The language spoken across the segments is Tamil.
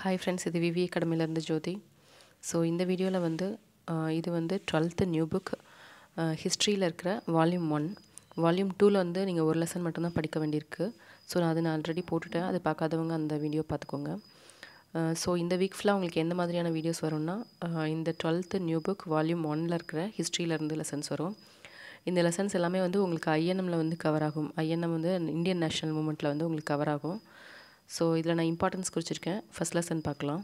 ஹாய் ஃப்ரெண்ட்ஸ் இது விவி அகாடமிலேருந்து ஜோதி ஸோ இந்த வீடியோவில் வந்து ஆஹ், இது வந்து டுவெல்த்து நியூ புக் ஹிஸ்ட்ரியில் இருக்கிற வால்யூம் ஒன் வால்யூம் டூவில் வந்து நீங்கள் ஒரு லெசன் மட்டும்தான் படிக்க வேண்டியிருக்கு ஸோ நான் அதை நான் ஆல்ரெடி போட்டுட்டேன் அது பார்க்காதவங்க அந்த வீடியோ பார்த்துக்கோங்க ஸோ இந்த வீக் ஃபுல்லாக உங்களுக்கு எந்த மாதிரியான வீடியோஸ் வரும்னா ஆஹ், இந்த டுவெல்த்து நியூ புக் வால்யூம் ஒனில் இருக்கிற ஹிஸ்ட்ரியிலேருந்து லெசன்ஸ் வரும் இந்த லெசன்ஸ் எல்லாமே வந்து உங்களுக்கு ஐஎன்எம்மில் வந்து கவர் ஆகும் ஐஎன்எம் வந்து இந்தியன் நேஷனல் மூமெண்ட்டில் வந்து உங்களுக்கு கவர் ஆகும் ஸோ இதில் நான் இம்பார்ட்டன்ஸ் குறிச்சிருக்கேன் ஃபர்ஸ்ட் லெசன் பார்க்கலாம்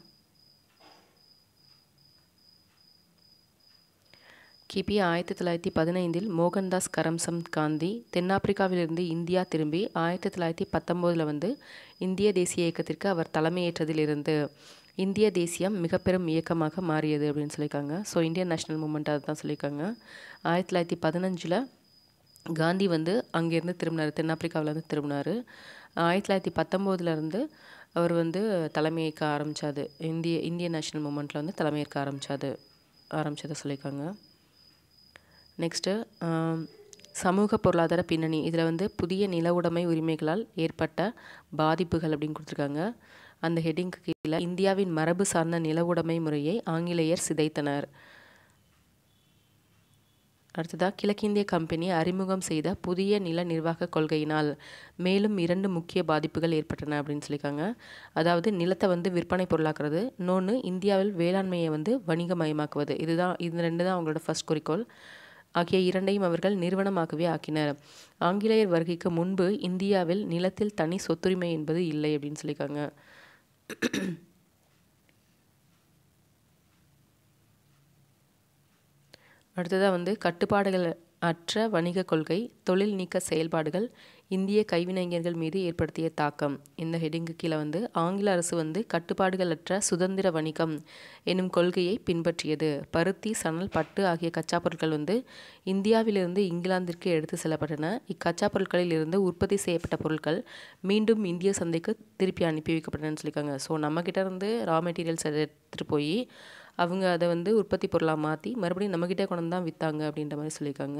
கிபி ஆயிரத்தி தொள்ளாயிரத்தி பதினைந்தில் மோகன்தாஸ் கரம்சந்த் காந்தி தென்னாப்பிரிக்காவிலிருந்து இந்தியா திரும்பி ஆயிரத்தி தொள்ளாயிரத்தி பத்தொம்போதில் வந்து இந்திய தேசிய இயக்கத்திற்கு அவர் தலைமையேற்றதிலிருந்து இந்திய தேசியம் மிக பெரும் இயக்கமாக மாறியது அப்படின்னு சொல்லியிருக்காங்க ஸோ இந்தியன் நேஷனல் மூமெண்ட் அதை தான் சொல்லியிருக்காங்க ஆயிரத்தி தொள்ளாயிரத்தி பதினஞ்சில் காந்தி வந்து அங்கேருந்து திரும்பினார் தென்னாப்பிரிக்காவிலேருந்து திரும்பினார் ஆயிரத்தி தொள்ளாயிரத்தி பத்தொம்போதுலேருந்து அவர் வந்து தலைமையேற்க ஆரம்பித்தாது இந்திய இந்தியன் நேஷனல் மூமெண்ட்டில் வந்து தலைமையேற்க ஆரம்பித்தாது ஆரம்பித்ததை சொல்லியிருக்காங்க நெக்ஸ்ட்டு சமூக பொருளாதார பின்னணி இதில் வந்து புதிய நில உடைமை உரிமைகளால் ஏற்பட்ட பாதிப்புகள் அப்படின்னு கொடுத்துருக்காங்க அந்த ஹெட்டிங்க்கு கீழே இந்தியாவின் மரபு சார்ந்த நில உடைமை முறையை ஆங்கிலேயர் சிதைத்தனர் அடுத்ததாக கிழக்கிந்திய கம்பெனி அறிமுகம் செய்த புதிய நில நிர்வாக கொள்கையினால் மேலும் இரண்டு முக்கிய பாதிப்புகள் ஏற்பட்டன அப்படின்னு சொல்லியிருக்காங்க அதாவது நிலத்தை வந்து விற்பனை பொருளாக்குறது இன்னொன்று இந்தியாவில் வேளாண்மையை வந்து வணிகமயமாக்குவது இதுதான் இது ரெண்டு தான் அவங்களோட ஃபர்ஸ்ட் குறிக்கோள் ஆகிய இரண்டையும் அவர்கள் நிறுவனமாகவே ஆக்கினர் ஆங்கிலேயர் வருகைக்கு முன்பு இந்தியாவில் நிலத்தில் தனி சொத்துரிமை என்பது இல்லை அப்படின்னு சொல்லியிருக்காங்க அடுத்ததாக வந்து கட்டுப்பாடுகள் அற்ற வணிக கொள்கை தொழில் நீக்க செயல்பாடுகள் இந்திய கைவினைஞர்கள் மீது ஏற்படுத்திய தாக்கம் இந்த ஹெடிங்கு கீழே வந்து ஆங்கில அரசு வந்து கட்டுப்பாடுகளற்ற சுதந்திர வணிகம் என்னும் கொள்கையை பின்பற்றியது பருத்தி சணல் பட்டு ஆகிய கச்சா பொருட்கள் வந்து இந்தியாவிலிருந்து இங்கிலாந்திற்கு எடுத்து செல்லப்பட்டன இக்கச்சா பொருட்களில் இருந்து உற்பத்தி செய்யப்பட்ட பொருட்கள் மீண்டும் இந்திய சந்தைக்கு திருப்பி அனுப்பி வைக்கப்பட்டனன்னு சொல்லியிருக்காங்க ஸோ நம்மக்கிட்ட இருந்து ரா மெட்டீரியல்ஸ் எடுத்துகிட்டு போய் அவங்க அதை வந்து உற்பத்தி பொருளாக மாற்றி மறுபடியும் நம்மக்கிட்டே கொண்டு வந்து தான் விற்றாங்க அப்படின்ற மாதிரி சொல்லியிருக்காங்க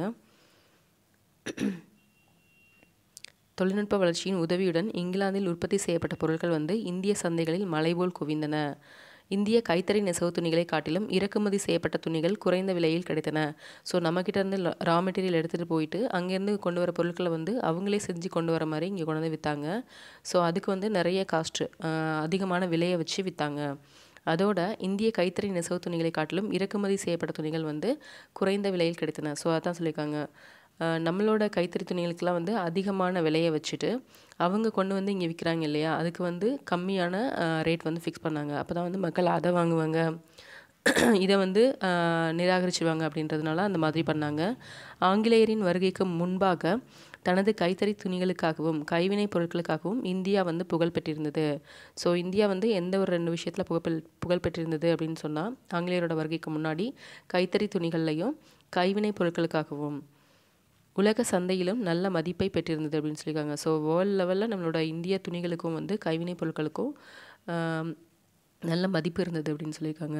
தொழில்நுட்ப வளர்ச்சியின் உதவியுடன் இங்கிலாந்தில் உற்பத்தி செய்யப்பட்ட பொருட்கள் வந்து இந்திய சந்தைகளில் மலைபோல் குவிந்தன இந்திய கைத்தறி நெசவு துணிகளை காட்டிலும் இறக்குமதி செய்யப்பட்ட துணிகள் குறைந்த விலையில் கிடைத்தன ஸோ நம்மக்கிட்ட இருந்து ரா மெட்டீரியல் எடுத்துகிட்டு போயிட்டு அங்கேருந்து கொண்டு வர பொருட்களை வந்து அவங்களே செஞ்சு கொண்டு வர மாதிரி இங்கே கொண்டு வந்து விற்றாங்க ஸோ அதுக்கு வந்து நிறைய காஸ்ட்டு அதிகமான விலையை வச்சு விற்றாங்க அதோட இந்திய கைத்தறி நெசவு துணிகளை காட்டிலும் இறக்குமதி செய்யப்பட்ட துணிகள் வந்து குறைந்த விலையில் கிடைத்தன ஸோ அதான் சொல்லியிருக்காங்க அஹ் நம்மளோட கைத்தறி துணிகளுக்கெல்லாம் வந்து அதிகமான விலையை வச்சுட்டு அவங்க கொண்டு வந்து இங்கே விற்கிறாங்க இல்லையா அதுக்கு வந்து கம்மியான ரேட் வந்து ஃபிக்ஸ் பண்ணாங்க அப்போ தான் வந்து மக்கள் அதை வாங்குவாங்க இதை வந்து அஹ், நிராகரிச்சுவாங்க அப்படின்றதுனால அந்த மாதிரி பண்ணாங்க ஆங்கிலேயரின் வருகைக்கு முன்பாக தனது கைத்தறி துணிகளுக்காகவும் கைவினைப் பொருட்களுக்காகவும் இந்தியா வந்து புகழ் பெற்றிருந்தது ஸோ இந்தியா வந்து எந்த ஒரு ரெண்டு விஷயத்தில் புகழ் புகழ் பெற்றிருந்தது அப்படின்னு சொன்னால் ஆங்கிலேயரோட வருகைக்கு முன்னாடி கைத்தறி துணிகள்லையும் கைவினைப் பொருட்களுக்காகவும் உலக சந்தையிலும் நல்ல மதிப்பை பெற்றிருந்தது அப்படின்னு சொல்லியிருக்காங்க ஸோ வேர்ல்ட் லெவலில் நம்மளோட இந்திய துணிகளுக்கும் வந்து கைவினைப் பொருட்களுக்கும் ஆம், நல்ல மதிப்பு இருந்தது அப்படின்னு சொல்லியிருக்காங்க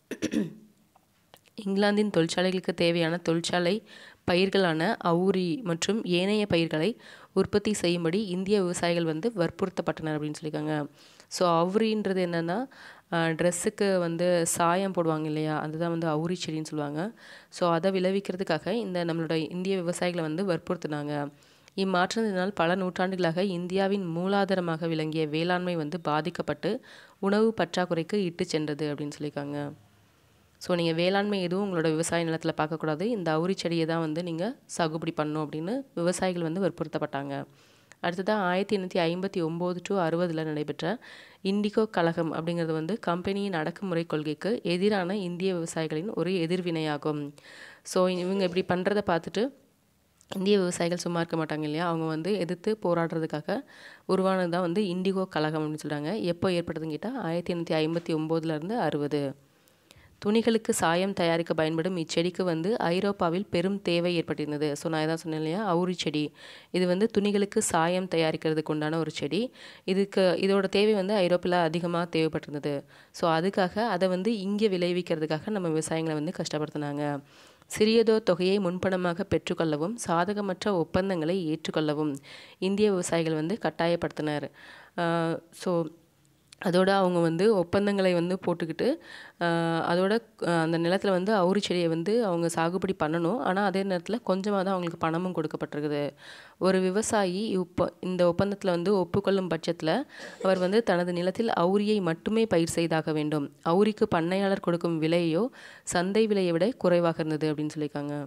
இங்கிலாந்தின் தொழிற்சாலைகளுக்கு தேவையான தொழிற்சாலை பயிர்களான அவுரி மற்றும் ஏனைய பயிர்களை உற்பத்தி செய்யும்படி இந்திய விவசாயிகள் வந்து வற்புறுத்தப்பட்டனர் அப்படின்னு சொல்லியிருக்காங்க ஸோ அவுரின்றது என்னென்னா ட்ரெஸ்ஸுக்கு வந்து சாயம் போடுவாங்க இல்லையா அதுதான் வந்து அவுரி செடின்னு சொல்லுவாங்க ஸோ அதை விளைவிக்கிறதுக்காக இந்த நம்மளோட இந்திய விவசாயிகளை வந்து வற்புறுத்தினாங்க இம்மாற்றத்தினால் பல நூற்றாண்டுகளாக இந்தியாவின் மூலாதாரமாக விளங்கிய வேளாண்மை வந்து பாதிக்கப்பட்டு உணவு பற்றாக்குறைக்கு இட்டு சென்றது அப்படின்னு சொல்லியிருக்காங்க ஸோ நீங்கள் வேளாண்மை எதுவும் உங்களோட விவசாய நிலத்தில் பார்க்கக்கூடாது இந்த அவுரி செடியை தான் வந்து நீங்கள் சாகுபடி பண்ணணும் அப்படின்னு விவசாயிகள் வந்து வற்புறுத்தப்பட்டாங்க அடுத்ததாக ஆயிரத்தி எண்ணூற்றி ஐம்பத்தி ஒம்பது டு அறுபதில் நடைபெற்ற இண்டிகோ கழகம் அப்படிங்கிறது வந்து கம்பெனியின் அடக்குமுறை கொள்கைக்கு எதிரான இந்திய விவசாயிகளின் ஒரு எதிர்வினையாகும் ஸோ இவங்க இப்படி பண்ணுறதை பார்த்துட்டு இந்திய விவசாயிகள் சும்மா இருக்க மாட்டாங்க இல்லையா அவங்க வந்து எதிர்த்து போராடுறதுக்காக உருவானது தான் வந்து இண்டிகோ கழகம் அப்படின்னு சொல்கிறாங்க எப்போ ஏற்பட்டதுன்னு கேட்டால் ஆயிரத்தி எண்ணூற்றி ஐம்பத்தி ஒம்போதுலேருந்து அறுபது துணிகளுக்கு சாயம் தயாரிக்க பயன்படும் இச்செடிக்கு வந்து ஐரோப்பாவில் பெரும் தேவை ஏற்பட்டிருந்தது ஸோ நான் இதான் சொன்னேன் இல்லையா அவுரி செடி இது வந்து துணிகளுக்கு சாயம் தயாரிக்கிறதுக்கு உண்டான ஒரு செடி இதுக்கு இதோட தேவை வந்து ஐரோப்பில் அதிகமாக தேவைப்பட்டிருந்தது ஸோ அதுக்காக அதை வந்து இங்கே விளைவிக்கிறதுக்காக நம்ம விவசாயிகளை வந்து கஷ்டப்படுத்தினாங்க சிறியதோ தொகையை முன்பணமாக பெற்றுக்கொள்ளவும் சாதகமற்ற ஒப்பந்தங்களை ஏற்றுக்கொள்ளவும் இந்திய விவசாயிகள் வந்து கட்டாயப்படுத்தினர் ஸோ அதோட அவங்க வந்து ஒப்பந்தங்களை வந்து போட்டுக்கிட்டு ஆஹ், அதோட ஆஹ், அந்த நிலத்தில் வந்து அவுரி செடியை வந்து அவங்க சாகுபடி பண்ணணும் ஆனால் அதே நேரத்தில் கொஞ்சமாக தான் அவங்களுக்கு பணமும் கொடுக்கப்பட்டிருக்குது ஒரு விவசாயி இப்போ இந்த ஒப்பந்தத்தில் வந்து ஒப்புக்கொள்ளும் பட்சத்தில் அவர் வந்து தனது நிலத்தில் அவுரியை மட்டுமே பயிர் செய்தாக வேண்டும் அவுரிக்கு பண்ணையாளர் கொடுக்கும் விலையோ சந்தை விலையை விட குறைவாக இருந்தது அப்படின்னு சொல்லியிருக்காங்க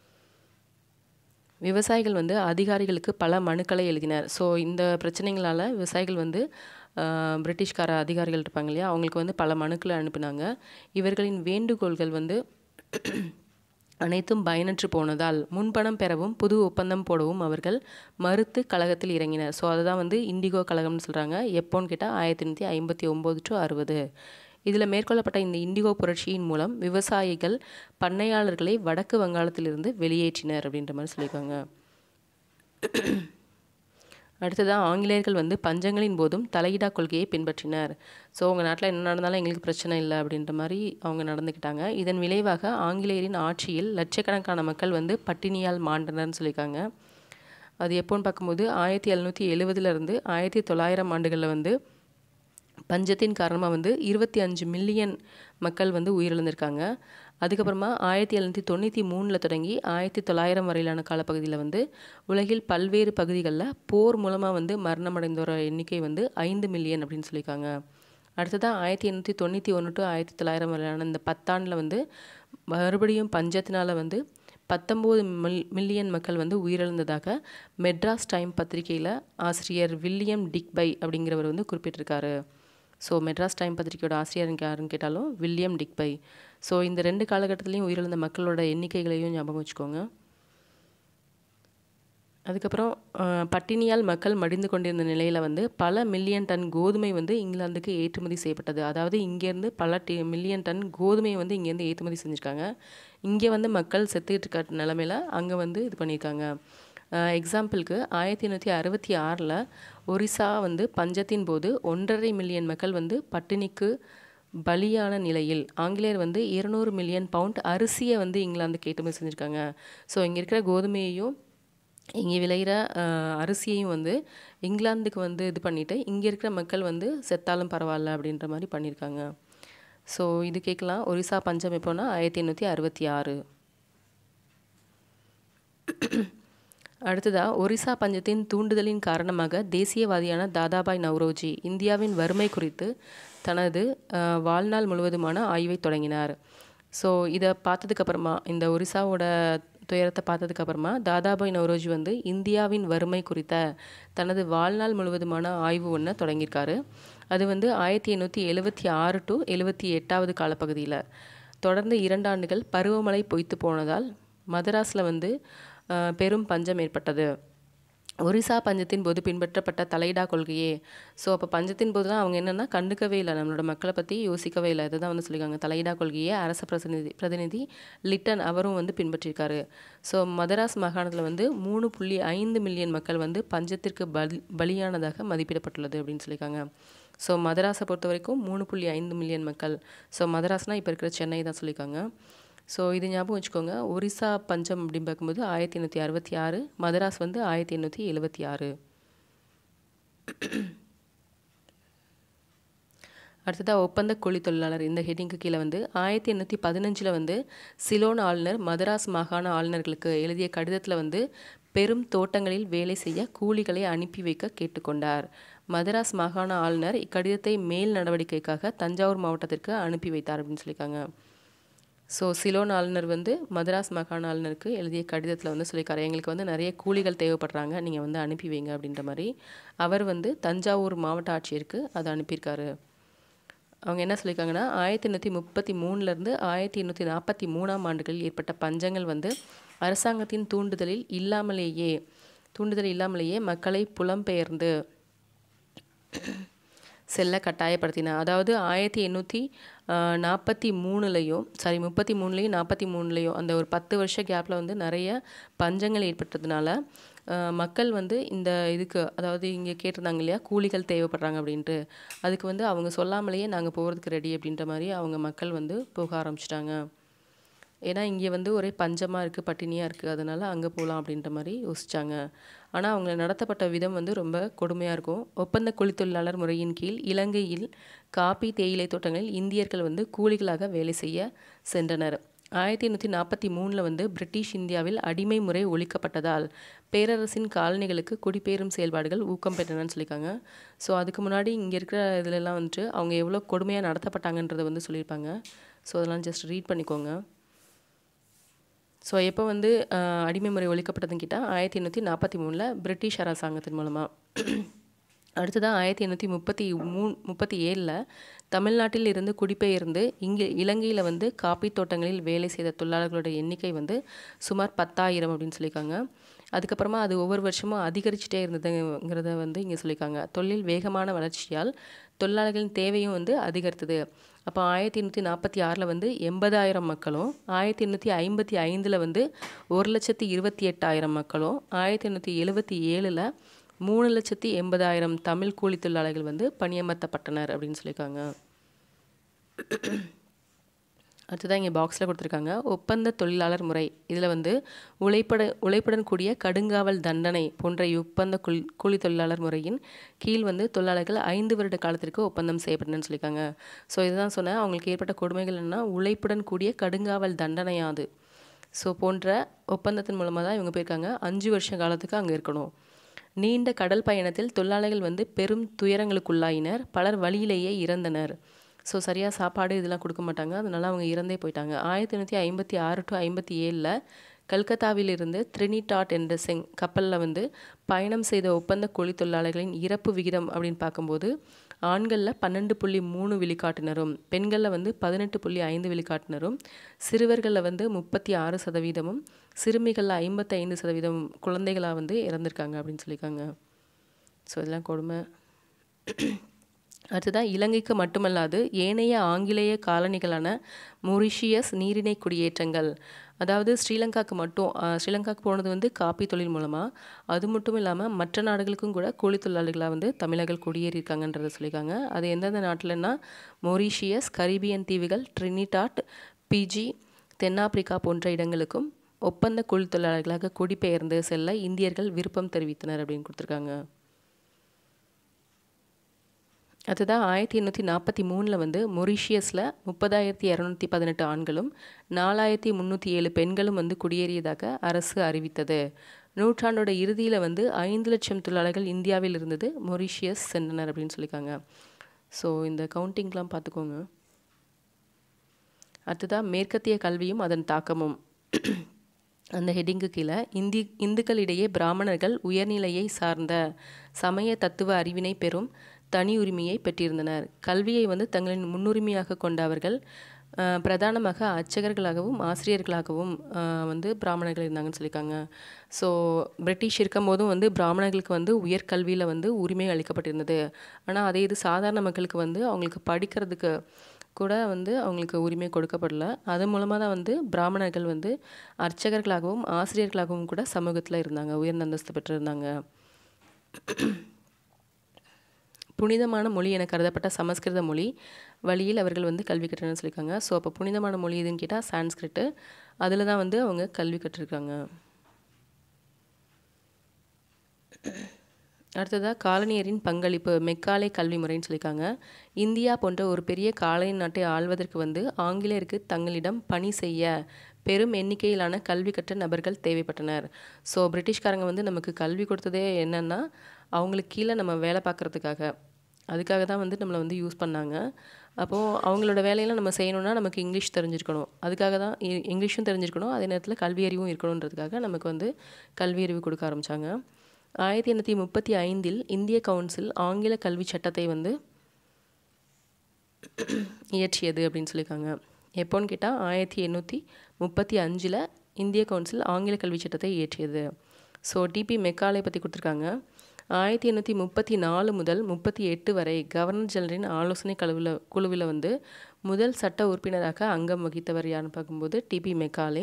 விவசாயிகள் வந்து அதிகாரிகளுக்கு பல மனுக்களை எழுதினர் ஸோ இந்த பிரச்சனைகளால் விவசாயிகள் வந்து ஆஹ், பிரிட்டிஷ்கார அதிகாரிகள் இருப்பாங்க இல்லையா அவங்களுக்கு வந்து பல மனுக்களை அனுப்பினாங்க இவர்களின் வேண்டுகோள்கள் வந்து அனைத்தும் பயனற்று போனதால் முன்பணம் பெறவும் புது ஒப்பந்தம் போடவும் அவர்கள் மறுத்து கழகத்தில் இறங்கினர் ஸோ அதுதான் வந்து இண்டிகோ கழகம்னு சொல்கிறாங்க எப்போன்னு கேட்டால் ஆயிரத்தி எண்ணூற்றி ஐம்பத்தி ஒம்பது டு அறுபது இதில் மேற்கொள்ளப்பட்ட இந்த இண்டிகோ புரட்சியின் மூலம் விவசாயிகள் பண்ணையாளர்களை வடக்கு வங்காளத்திலிருந்து வெளியேற்றினர் அப்படின்ற மாதிரி சொல்லியிருக்காங்க அடுத்ததாக ஆங்கிலேயர்கள் வந்து பஞ்சங்களின் போதும் தலையிடா கொள்கையை பின்பற்றினர் ஸோ உங்கள் நாட்டில் என்ன நடந்தாலும் எங்களுக்கு பிரச்சனை இல்லை அப்படின்ற மாதிரி அவங்க நடந்துக்கிட்டாங்க இதன் விளைவாக ஆங்கிலேயரின் ஆட்சியில் லட்சக்கணக்கான மக்கள் வந்து பட்டினியால் மாண்டனர்னு சொல்லியிருக்காங்க அது எப்போன்னு பார்க்கும்போது ஆயிரத்தி எழுநூற்றி எழுவதுலேருந்து ஆயிரத்தி தொள்ளாயிரம் ஆண்டுகளில் வந்து பஞ்சத்தின் காரணமாக வந்து இருபத்தி அஞ்சு மில்லியன் மக்கள் வந்து உயிரிழந்திருக்காங்க அதுக்கப்புறமா ஆயிரத்தி எழுநூற்றி தொண்ணூற்றி மூணில் தொடங்கி ஆயிரத்தி தொள்ளாயிரம் வரையிலான காலப்பகுதியில் வந்து உலகில் பல்வேறு பகுதிகளில் போர் மூலமாக வந்து மரணமடைந்தோர எண்ணிக்கை வந்து ஐந்து மில்லியன் அப்படின்னு சொல்லியிருக்காங்க அடுத்ததாக ஆயிரத்தி எண்ணூற்றி தொண்ணூற்றி ஒன்று டு ஆயிரத்தி தொள்ளாயிரம் வரையிலான இந்த பத்தாண்டில் வந்து மறுபடியும் பஞ்சத்தினால் வந்து பத்தொம்போது மில் மில்லியன் மக்கள் வந்து உயிரிழந்ததாக மெட்ராஸ் டைம் பத்திரிகையில் ஆசிரியர் வில்லியம் டிக்பை அப்படிங்கிறவர் வந்து குறிப்பிட்டிருக்காரு ஸோ மெட்ராஸ் டைம் பத்திரிகையோட ஆசிரியர் யாருன்னு கேட்டாலும் வில்லியம் டிக்பை ஸோ இந்த ரெண்டு காலகட்டத்திலையும் உயிரிழந்த மக்களோட எண்ணிக்கைகளையும் ஞாபகம் வச்சுக்கோங்க அதுக்கப்புறம் அஹ், பட்டினியால் மக்கள் மடிந்து கொண்டிருந்த நிலையில் வந்து பல மில்லியன் டன் கோதுமை வந்து இங்கிலாந்துக்கு ஏற்றுமதி செய்யப்பட்டது அதாவது இங்கேருந்து பல டி மில்லியன் டன் கோதுமையை வந்து இங்கேருந்து ஏற்றுமதி செஞ்சுருக்காங்க இங்கே வந்து மக்கள் செத்துக்கிட்டு இருக்க நிலமையில அங்கே வந்து இது பண்ணியிருக்காங்க எக்ஸாம்பிளுக்கு ஆயிரத்தி எண்ணூற்றி அறுபத்தி ஆறில் ஒரிசா வந்து பஞ்சத்தின் போது ஒன்றரை மில்லியன் மக்கள் வந்து பட்டினிக்கு பலியான நிலையில் ஆங்கிலேயர் வந்து இருநூறு மில்லியன் பவுண்ட் அரிசியை வந்து இங்கிலாந்துக்கு ஏற்றுமதி செஞ்சுருக்காங்க ஸோ இங்கே இருக்கிற கோதுமையையும் இங்கே விளையிற அஹ், அரிசியையும் வந்து இங்கிலாந்துக்கு வந்து இது பண்ணிவிட்டு இங்கே இருக்கிற மக்கள் வந்து செத்தாலும் பரவாயில்ல அப்படின்ற மாதிரி பண்ணியிருக்காங்க ஸோ இது கேட்கலாம் ஒரிசா பஞ்சம் எப்போன்னா ஆயிரத்தி எண்ணூற்றி அறுபத்தி ஆறு அடுத்ததா ஒரிசா பஞ்சத்தின் தூண்டுதலின் காரணமாக தேசியவாதியான தாதாபாய் நவ்ரோஜி இந்தியாவின் வறுமை குறித்து தனது அஹ், வாழ்நாள் முழுவதுமான ஆய்வை தொடங்கினார் ஸோ இதை பார்த்ததுக்கப்புறமா இந்த ஒரிசாவோட துயரத்தை பார்த்ததுக்கப்புறமா தாதாபாய் நவ்ரோஜி வந்து இந்தியாவின் வறுமை குறித்த தனது வாழ்நாள் முழுவதுமான ஆய்வு ஒன்று தொடங்கியிருக்காரு அது வந்து ஆயிரத்தி எண்ணூற்றி எழுபத்தி ஆறு டு எழுபத்தி எட்டாவது காலப்பகுதியில் தொடர்ந்து இரண்டு ஆண்டுகள் பருவமழை பொய்த்து போனதால் மதராஸில் வந்து அஹ், பெரும் பஞ்சம் ஏற்பட்டது ஒரிசா பஞ்சத்தின் போது பின்பற்றப்பட்ட தலையிடா கொள்கையே ஸோ அப்போ பஞ்சத்தின் போதுலாம் அவங்க என்னென்னா கண்டுக்கவே இல்லை நம்மளோட மக்களை பற்றி யோசிக்கவே இல்லை இதுதான் வந்து சொல்லியிருக்காங்க தலையிடா கொள்கையை அரச பிரதிநிதி பிரதிநிதி லிட்டன் அவரும் வந்து பின்பற்றியிருக்காரு ஸோ மதராஸ் மாகாணத்தில் வந்து மூணு புள்ளி ஐந்து மில்லியன் மக்கள் வந்து பஞ்சத்திற்கு பலி பலியானதாக மதிப்பிடப்பட்டுள்ளது அப்படின்னு சொல்லியிருக்காங்க ஸோ மதராஸை பொறுத்த வரைக்கும் மூணு புள்ளி ஐந்து மில்லியன் மக்கள் ஸோ மதராஸ்னால் இப்போ இருக்கிற சென்னை தான் சொல்லியிருக்காங்க ஸோ இது ஞாபகம் வச்சுக்கோங்க ஒரிசா பஞ்சம் அப்படின்னு பார்க்கும்போது ஆயிரத்தி எண்ணூற்றி அறுபத்தி ஆறு மதராஸ் வந்து ஆயிரத்தி எண்ணூற்றி எழுபத்தி ஆறு அடுத்ததாக ஒப்பந்த கூலி தொழிலாளர் இந்த ஹெட்டிங்க்கு கீழே வந்து ஆயிரத்தி எண்ணூற்றி பதினஞ்சில் வந்து சிலோன் ஆளுநர் மதராஸ் மாகாண ஆளுநர்களுக்கு எழுதிய கடிதத்தில் வந்து பெரும் தோட்டங்களில் வேலை செய்ய கூலிகளை அனுப்பி வைக்க கேட்டுக்கொண்டார் மதராஸ் மாகாண ஆளுநர் இக்கடிதத்தை மேல் நடவடிக்கைக்காக தஞ்சாவூர் மாவட்டத்திற்கு அனுப்பி வைத்தார் அப்படின்னு சொல்லியிருக்காங்க ஸோ சிலோன் ஆளுநர் வந்து மதராஸ் மாகாண ஆளுநருக்கு எழுதிய கடிதத்தில் வந்து சொல்லியிருக்காரு எங்களுக்கு வந்து நிறைய கூலிகள் தேவைப்படுறாங்க நீங்கள் வந்து அனுப்பி வைங்க அப்படின்ற மாதிரி அவர் வந்து தஞ்சாவூர் மாவட்ட ஆட்சியருக்கு அதை அனுப்பியிருக்காரு அவங்க என்ன சொல்லியிருக்காங்கன்னா ஆயிரத்தி எண்ணூற்றி முப்பத்தி மூணுலேருந்து ஆயிரத்தி எண்ணூற்றி நாற்பத்தி மூணாம் ஆண்டுகளில் ஏற்பட்ட பஞ்சங்கள் வந்து அரசாங்கத்தின் தூண்டுதலில் இல்லாமலேயே தூண்டுதல் இல்லாமலேயே மக்களை புலம்பெயர்ந்து செல்ல கட்டாயப்படுத்தின அதாவது ஆயிரத்தி எண்ணூற்றி நாற்பத்தி மூணுலேயும் சாரி முப்பத்தி மூணுலேயும் நாற்பத்தி மூணுலேயும் அந்த ஒரு பத்து வருஷ கேப்பில் வந்து நிறைய பஞ்சங்கள் ஏற்பட்டதுனால ஆஹ், மக்கள் வந்து இந்த இதுக்கு அதாவது இங்கே கேட்டிருந்தாங்க இல்லையா கூலிகள் தேவைப்படுறாங்க அப்படின்ட்டு அதுக்கு வந்து அவங்க சொல்லாமலேயே நாங்கள் போகிறதுக்கு ரெடி அப்படின்ற மாதிரி அவங்க மக்கள் வந்து போக ஆரம்பிச்சிட்டாங்க ஏன்னா இங்கே வந்து ஒரே பஞ்சமாக இருக்குது பட்டினியாக இருக்குது அதனால் அங்கே போகலாம் அப்படின்ற மாதிரி யோசிச்சாங்க ஆனால் அவங்க நடத்தப்பட்ட விதம் வந்து ரொம்ப கொடுமையாக இருக்கும் ஒப்பந்த கூலித்தொழிலாளர் முறையின் கீழ் இலங்கையில் காபி தேயிலை தோட்டங்களில் இந்தியர்கள் வந்து கூலிகளாக வேலை செய்ய சென்றனர் ஆயிரத்தி எண்ணூற்றி நாற்பத்தி மூணில் வந்து பிரிட்டிஷ் இந்தியாவில் அடிமை முறை ஒழிக்கப்பட்டதால் பேரரசின் காலனிகளுக்கு குடிபெயரும் செயல்பாடுகள் ஊக்கம் பெற்றனன்னு சொல்லியிருக்காங்க ஸோ அதுக்கு முன்னாடி இங்கே இருக்கிற இதுலலாம் வந்துட்டு அவங்க எவ்வளோ கொடுமையாக நடத்தப்பட்டாங்கன்றதை வந்து சொல்லியிருப்பாங்க ஸோ அதெல்லாம் ஜஸ்ட் ரீட் பண்ணிக்கோங்க ஸோ எப்போ வந்து அஹ், அடிமை முறை ஒழிக்கப்பட்டதுன்னு கேட்டால் ஆயிரத்தி எண்ணூற்றி நாற்பத்தி மூணில் பிரிட்டிஷ் அரசாங்கத்தின் மூலமாக அடுத்ததாக ஆயிரத்தி எண்ணூற்றி முப்பத்தி மூ முப்பத்தி ஏழில் தமிழ்நாட்டில் இருந்து குடிபெயர்ந்து இங்கே இலங்கையில் வந்து காப்பி தோட்டங்களில் வேலை செய்த தொழிலாளர்களோட எண்ணிக்கை வந்து சுமார் பத்தாயிரம் அப்படின்னு சொல்லியிருக்காங்க அதுக்கப்புறமா அது ஒவ்வொரு வருஷமும் அதிகரிச்சுட்டே இருந்ததுங்கிறத வந்து இங்கே சொல்லியிருக்காங்க தொழில் வேகமான வளர்ச்சியால் தொழிலாளர்களின் தேவையும் வந்து அதிகரித்தது அப்போ ஆயிரத்தி எண்ணூற்றி நாற்பத்தி ஆறில் வந்து எண்பதாயிரம் மக்களும் ஆயிரத்தி எண்ணூற்றி ஐம்பத்தி ஐந்தில் வந்து ஒரு லட்சத்தி இருபத்தி எட்டாயிரம் மக்களும் ஆயிரத்தி எண்ணூற்றி எழுபத்தி ஏழில் மூணு லட்சத்தி எண்பதாயிரம் தமிழ் கூலி தொழிலாளர்கள் வந்து பணியமர்த்தப்பட்டனர் அப்படின்னு சொல்லியிருக்காங்க அடுத்ததான் இங்கே பாக்ஸில் கொடுத்துருக்காங்க ஒப்பந்த தொழிலாளர் முறை இதில் வந்து உழைப்பட உழைப்புடன் கூடிய கடுங்காவல் தண்டனை போன்ற ஒப்பந்த கூலி கூலி தொழிலாளர் முறையின் கீழ் வந்து தொழிலாளர்கள் ஐந்து வருட காலத்திற்கு ஒப்பந்தம் செய்யப்பட்டனன்னு சொல்லியிருக்காங்க ஸோ இதுதான் சொன்னேன் அவங்களுக்கு ஏற்பட்ட கொடுமைகள் என்னன்னா உழைப்புடன் கூடிய கடுங்காவல் தண்டனையாது ஸோ போன்ற ஒப்பந்தத்தின் மூலமாக தான் இவங்க போயிருக்காங்க அஞ்சு வருஷ காலத்துக்கு அங்கே இருக்கணும் நீண்ட கடல் பயணத்தில் தொழிலாளர்கள் வந்து பெரும் துயரங்களுக்குள்ளாயினர் பலர் வழியிலேயே இறந்தனர் ஸோ சரியாக சாப்பாடு இதெல்லாம் கொடுக்க மாட்டாங்க அதனால அவங்க இறந்தே போயிட்டாங்க ஆயிரத்தி எண்ணூற்றி ஐம்பத்தி ஆறு டு ஐம்பத்தி ஏழில் கல்கத்தாவிலிருந்து ட்ரினிடாட் என்ற செங் கப்பலில் வந்து பயணம் செய்த ஒப்பந்த கூலி தொழிலாளர்களின் இறப்பு விகிதம் அப்படின்னு பார்க்கும்போது ஆண்களில் பன்னெண்டு புள்ளி மூணு விழுக்காட்டினரும் பெண்களில் வந்து பதினெட்டு புள்ளி ஐந்து விழுக்காட்டினரும் சிறுவர்களில் வந்து முப்பத்தி ஆறு சதவீதமும் சிறுமிகளில் ஐம்பத்தைந்து சதவீதம் குழந்தைகளாக வந்து இறந்துருக்காங்க அப்படின்னு சொல்லியிருக்காங்க ஸோ இதெல்லாம் கொடுமை அடுத்ததாக இலங்கைக்கு மட்டுமல்லாது ஏனைய ஆங்கிலேய காலனிகளான மொரிஷியஸ் நீரிணை குடியேற்றங்கள் அதாவது ஸ்ரீலங்காக்கு மட்டும் ஆஹ், ஸ்ரீலங்காக்கு போனது வந்து காப்பி தொழில் மூலமாக அது மட்டும் இல்லாமல் மற்ற நாடுகளுக்கும் கூட கூலி தொழிலாளர்களாக வந்து தமிழர்கள் குடியேறியிருக்காங்கன்றதை சொல்லியிருக்காங்க அது எந்தெந்த நாட்டிலன்னா மொரிஷியஸ் கரீபியன் தீவுகள் ட்ரினிடாட் பிஜி தென்னாப்பிரிக்கா போன்ற இடங்களுக்கும் ஒப்பந்த கூலி தொழிலாளர்களாக குடிபெயர்ந்து செல்ல இந்தியர்கள் விருப்பம் தெரிவித்தனர் அப்படின்னு கொடுத்துருக்காங்க அடுத்ததாக ஆயிரத்தி எண்ணூற்றி நாற்பத்தி மூணில் வந்து மொரிஷியஸில் முப்பதாயிரத்தி இரநூத்தி பதினெட்டு ஆண்களும் நாலாயிரத்தி முந்நூற்றி ஏழு பெண்களும் வந்து குடியேறியதாக அரசு அறிவித்தது நூற்றாண்டோட இறுதியில் வந்து ஐந்து லட்சம் தொழிலாளர்கள் இந்தியாவில் இருந்தது மொரிஷியஸ் சென்றனர் அப்படின்னு சொல்லியிருக்காங்க ஸோ இந்த கவுண்டிங்லாம் பார்த்துக்கோங்க அடுத்ததாக மேற்கத்திய கல்வியும் அதன் தாக்கமும் அந்த ஹெட்டிங்கு கீழே இந்தி இந்துக்களிடையே பிராமணர்கள் உயர்நிலையை சார்ந்த சமய தத்துவ அறிவினை பெறும் தனி உரிமையை பெற்றிருந்தனர் கல்வியை வந்து தங்களின் முன்னுரிமையாக கொண்ட அவர்கள் அஹ், பிரதானமாக அர்ச்சகர்களாகவும் ஆசிரியர்களாகவும் அஹ், வந்து பிராமணர்கள் இருந்தாங்கன்னு சொல்லியிருக்காங்க ஸோ பிரிட்டிஷ் இருக்கும் போதும் வந்து பிராமணர்களுக்கு வந்து உயர்கல்வியில் வந்து உரிமை அளிக்கப்பட்டிருந்தது ஆனால் அதே இது சாதாரண மக்களுக்கு வந்து அவங்களுக்கு படிக்கிறதுக்கு கூட வந்து அவங்களுக்கு உரிமை கொடுக்கப்படல அது மூலமாக தான் வந்து பிராமணர்கள் வந்து அர்ச்சகர்களாகவும் ஆசிரியர்களாகவும் கூட சமூகத்தில் இருந்தாங்க உயர்ந்த அந்தஸ்து பெற்றிருந்தாங்க புனிதமான மொழி என கருதப்பட்ட சமஸ்கிருத மொழி வழியில் அவர்கள் வந்து கல்வி கற்றனு சொல்லியிருக்காங்க ஸோ அப்போ புனிதமான மொழி எதுன்னு கேட்டால் சான்ஸ்கிரிட்டு அதில் தான் வந்து அவங்க கல்வி கற்றிருக்காங்க அடுத்ததாக காலனியரின் பங்களிப்பு மெக்காலே கல்வி முறைன்னு சொல்லியிருக்காங்க இந்தியா போன்ற ஒரு பெரிய காலனி நாட்டை ஆள்வதற்கு வந்து ஆங்கிலேயருக்கு தங்களிடம் பணி செய்ய பெரும் எண்ணிக்கையிலான கல்வி கற்ற நபர்கள் தேவைப்பட்டனர் ஸோ பிரிட்டிஷ்காரங்க வந்து நமக்கு கல்வி கொடுத்ததே என்னன்னா அவங்களுக்கு கீழே நம்ம வேலை பார்க்குறதுக்காக அதுக்காக தான் வந்து நம்மளை வந்து யூஸ் பண்ணாங்க அப்போது அவங்களோட வேலையெல்லாம் நம்ம செய்யணும்னா நமக்கு இங்கிலீஷ் தெரிஞ்சிருக்கணும் அதுக்காக தான் இ- இங்கிலீஷும் தெரிஞ்சிருக்கணும் அதே நேரத்தில் கல்வி அறிவும் இருக்கணுன்றதுக்காக நமக்கு வந்து கல்வி அறிவு கொடுக்க ஆரம்பித்தாங்க ஆயிரத்தி எண்ணூற்றி முப்பத்தி ஐந்தில் இந்திய கவுன்சில் ஆங்கில கல்வி சட்டத்தை வந்து இயற்றியது அப்படின்னு சொல்லியிருக்காங்க எப்போன்னு கேட்டால் ஆயிரத்தி எண்ணூற்றி முப்பத்தி அஞ்சில் இந்திய கவுன்சில் ஆங்கில கல்வி சட்டத்தை இயற்றியது ஸோ டிபி மெக்காலை பற்றி கொடுத்துருக்காங்க ஆயிரத்தி எண்ணூற்றி முப்பத்தி நாலு முதல் முப்பத்தி எட்டு வரை கவர்னர் ஜெனரலின் ஆலோசனை குழுவில் குழுவில் வந்து முதல் சட்ட உறுப்பினராக அங்கம் வகித்தவர் யாருன்னு பார்க்கும்போது டிபி மெக்காலே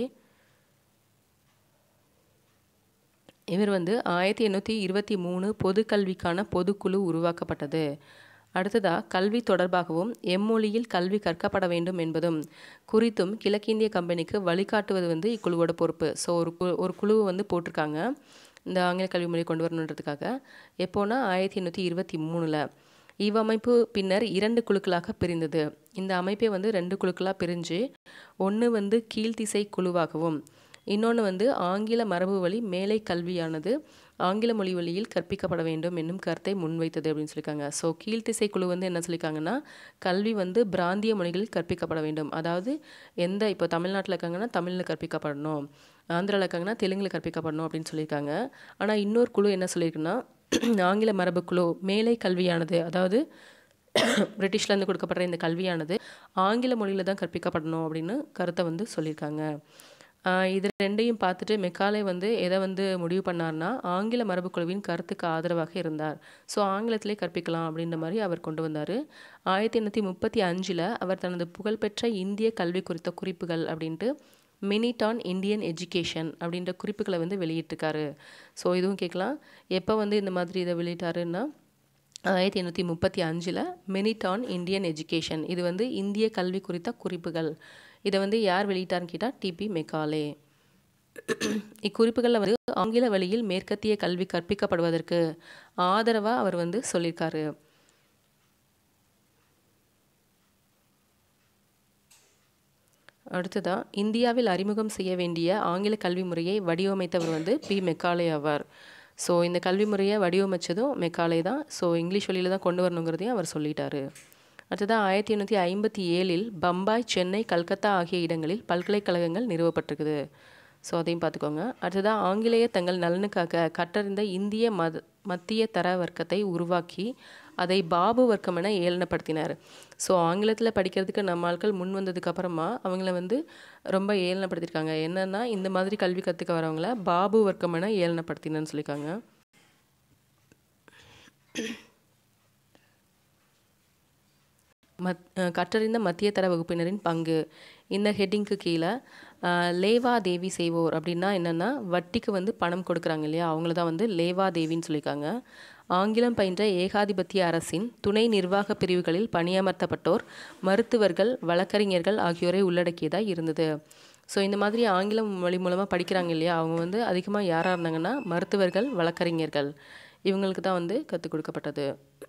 இவர் வந்து ஆயிரத்தி எண்ணூற்றி இருபத்தி மூணு பொது கல்விக்கான பொதுக்குழு உருவாக்கப்பட்டது அடுத்ததாக கல்வி தொடர்பாகவும் எம்மொழியில் கல்வி கற்கப்பட வேண்டும் என்பதும் குறித்தும் கிழக்கிந்திய கம்பெனிக்கு வழிகாட்டுவது வந்து இக்குழுவோட பொறுப்பு ஸோ ஒரு கு ஒரு குழுவை வந்து போட்டிருக்காங்க இந்த ஆங்கில கல்வி முறையை கொண்டு வரணுன்றதுக்காக எப்போனா ஆயிரத்தி எண்ணூற்றி இருபத்தி மூணில் இவ்வமைப்பு பின்னர் இரண்டு குழுக்களாக பிரிந்தது இந்த அமைப்பை வந்து ரெண்டு குழுக்களாக பிரிஞ்சு ஒன்று வந்து கீழ்த்திசை குழுவாகவும் இன்னொன்று வந்து ஆங்கில மரபு வழி மேலை கல்வியானது ஆங்கில மொழி வழியில் கற்பிக்கப்பட வேண்டும் என்னும் கருத்தை முன்வைத்தது அப்படின்னு சொல்லியிருக்காங்க ஸோ கீழ்த்திசை குழு வந்து என்ன சொல்லியிருக்காங்கன்னா கல்வி வந்து பிராந்திய மொழிகளில் கற்பிக்கப்பட வேண்டும் அதாவது எந்த இப்போ தமிழ்நாட்டில் இருக்காங்கன்னா தமிழில் கற்பிக்கப்படணும் ஆந்திராவில் இருக்காங்கன்னா தெலுங்கில் கற்பிக்கப்படணும் அப்படின்னு சொல்லியிருக்காங்க ஆனால் இன்னொரு குழு என்ன சொல்லியிருக்குன்னா ஆங்கில மரபு குழு மேலை கல்வியானது அதாவது பிரிட்டிஷ்லேருந்து கொடுக்கப்படுற இந்த கல்வியானது ஆங்கில மொழியில் தான் கற்பிக்கப்படணும் அப்படின்னு கருத்தை வந்து சொல்லியிருக்காங்க இது ரெண்டையும் பார்த்துட்டு மெக்காலே வந்து எதை வந்து முடிவு பண்ணார்னா ஆங்கில மரபுக்குழுவின் கருத்துக்கு ஆதரவாக இருந்தார் ஸோ ஆங்கிலத்திலே கற்பிக்கலாம் அப்படின்ற மாதிரி அவர் கொண்டு வந்தார் ஆயிரத்தி எண்ணூற்றி முப்பத்தி அஞ்சில் அவர் தனது புகழ்பெற்ற இந்திய கல்வி குறித்த குறிப்புகள் அப்படின்ட்டு மினிட் ஆன் இந்தியன் எஜுகேஷன் அப்படின்ற குறிப்புகளை வந்து வெளியிட்டிருக்காரு ஸோ இதுவும் கேட்கலாம் எப்போ வந்து இந்த மாதிரி இதை வெளியிட்டாருன்னா ஆயிரத்தி எண்ணூற்றி முப்பத்தி அஞ்சில் மினிட் ஆன் இந்தியன் எஜுகேஷன் இது வந்து இந்திய கல்வி குறித்த குறிப்புகள் இதை வந்து யார் வெளியிட்டார்னு கேட்டால் டிபி மெக்காலே இக்குறிப்புகளில் வந்து ஆங்கில வழியில் மேற்கத்திய கல்வி கற்பிக்கப்படுவதற்கு ஆதரவாக அவர் வந்து சொல்லியிருக்காரு அடுத்ததாக இந்தியாவில் அறிமுகம் செய்ய வேண்டிய ஆங்கில கல்வி முறையை வடிவமைத்தவர் வந்து பி மெக்காலே ஆவார் ஸோ இந்த கல்வி முறையை வடிவமைச்சதும் மெக்காலே தான் ஸோ இங்கிலீஷ் வழியில் தான் கொண்டு வரணுங்கிறதையும் அவர் சொல்லிட்டாரு அடுத்ததாக ஆயிரத்தி எண்ணூற்றி ஐம்பத்தி ஏழில் பம்பாய் சென்னை கல்கத்தா ஆகிய இடங்களில் பல்கலைக்கழகங்கள் நிறுவப்பட்டிருக்குது ஸோ அதையும் பார்த்துக்கோங்க அடுத்ததாக ஆங்கிலேயர் தங்கள் நலனுக்காக கற்றறிந்த இந்திய மத மத்திய தர வர்க்கத்தை உருவாக்கி அதை பாபு வர்க்கம் என ஏளனப்படுத்தினார் ஸோ ஆங்கிலத்தில் படிக்கிறதுக்கு நம்ம ஆட்கள் முன் வந்ததுக்கு அப்புறமா அவங்கள வந்து ரொம்ப ஏளனப்படுத்தியிருக்காங்க என்னன்னா இந்த மாதிரி கல்வி கற்றுக்க வரவங்கள பாபு வர்க்கம் என ஏளனப்படுத்தினு சொல்லியிருக்காங்க மத் கற்றறிந்த மத்திய தர வகுப்பினரின் பங்கு இந்த ஹெட்டிங்க்கு கீழே லேவா தேவி செய்வோர் அப்படின்னா என்னென்னா வட்டிக்கு வந்து பணம் கொடுக்குறாங்க இல்லையா அவங்கள தான் வந்து லேவா தேவின்னு சொல்லியிருக்காங்க ஆங்கிலம் பயின்ற ஏகாதிபத்திய அரசின் துணை நிர்வாக பிரிவுகளில் பணியமர்த்தப்பட்டோர் மருத்துவர்கள் வழக்கறிஞர்கள் ஆகியோரை உள்ளடக்கியதாக இருந்தது ஸோ இந்த மாதிரி ஆங்கிலம் மொழி மூலமாக படிக்கிறாங்க இல்லையா அவங்க வந்து அதிகமாக யாராக இருந்தாங்கன்னா மருத்துவர்கள் வழக்கறிஞர்கள் இவங்களுக்கு தான் வந்து கற்றுக் கொடுக்கப்பட்டது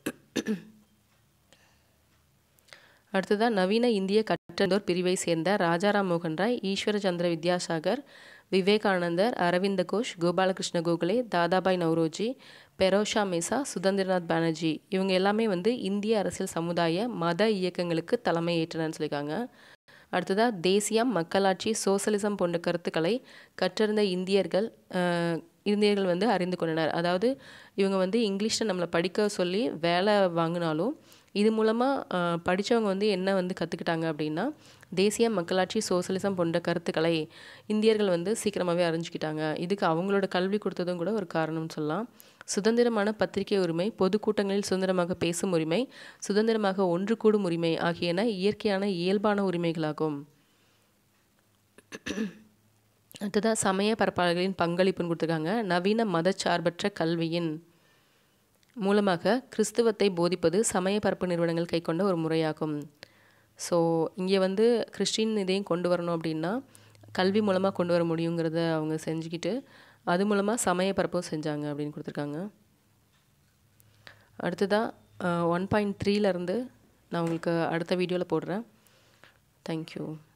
அடுத்ததாக நவீன இந்திய கற்றந்தோர் பிரிவை சேர்ந்த ராஜாராம் மோகன் ராய் ஈஸ்வர சந்திர வித்யாசாகர் விவேகானந்தர் அரவிந்த கோஷ் கோபாலகிருஷ்ண கோகலே தாதாபாய் நவ்ரோஜி பெரோஷா மேசா சுதந்திரநாத் பானர்ஜி இவங்க எல்லாமே வந்து இந்திய அரசியல் சமுதாய மத இயக்கங்களுக்கு தலைமை ஏற்றனர்னு சொல்லியிருக்காங்க அடுத்ததாக தேசியம் மக்களாட்சி சோசலிசம் போன்ற கருத்துக்களை கற்றறிந்த இந்தியர்கள் இந்தியர்கள் வந்து அறிந்து கொண்டனர் அதாவது இவங்க வந்து இங்கிலீஷில் நம்மளை படிக்க சொல்லி வேலை வாங்கினாலும் இது மூலமாக படித்தவங்க வந்து என்ன வந்து கற்றுக்கிட்டாங்க அப்படின்னா தேசிய மக்களாட்சி சோசலிசம் போன்ற கருத்துக்களை இந்தியர்கள் வந்து சீக்கிரமாகவே அறிஞ்சிக்கிட்டாங்க இதுக்கு அவங்களோட கல்வி கொடுத்ததும் கூட ஒரு காரணம்னு சொல்லலாம் சுதந்திரமான பத்திரிகை உரிமை பொதுக்கூட்டங்களில் சுதந்திரமாக பேசும் உரிமை சுதந்திரமாக ஒன்று கூடும் உரிமை ஆகியன இயற்கையான இயல்பான உரிமைகளாகும் அடுத்ததாக சமய பரப்பாளர்களின் பங்களிப்புன்னு கொடுத்துருக்காங்க நவீன மதச்சார்பற்ற கல்வியின் மூலமாக கிறிஸ்துவத்தை போதிப்பது சமய பரப்பு நிறுவனங்கள் கைக்கொண்ட ஒரு முறையாகும் ஸோ இங்கே வந்து கிறிஸ்டின் இதையும் கொண்டு வரணும் அப்படின்னா கல்வி மூலமாக கொண்டு வர முடியுங்கிறத அவங்க செஞ்சுக்கிட்டு அது மூலமாக சமய பரப்பும் செஞ்சாங்க அப்படின்னு கொடுத்துருக்காங்க அடுத்ததாக ஒன் பாயிண்ட் த்ரீலேருந்து நான் உங்களுக்கு அடுத்த வீடியோவில் போடுறேன் தேங்க்யூ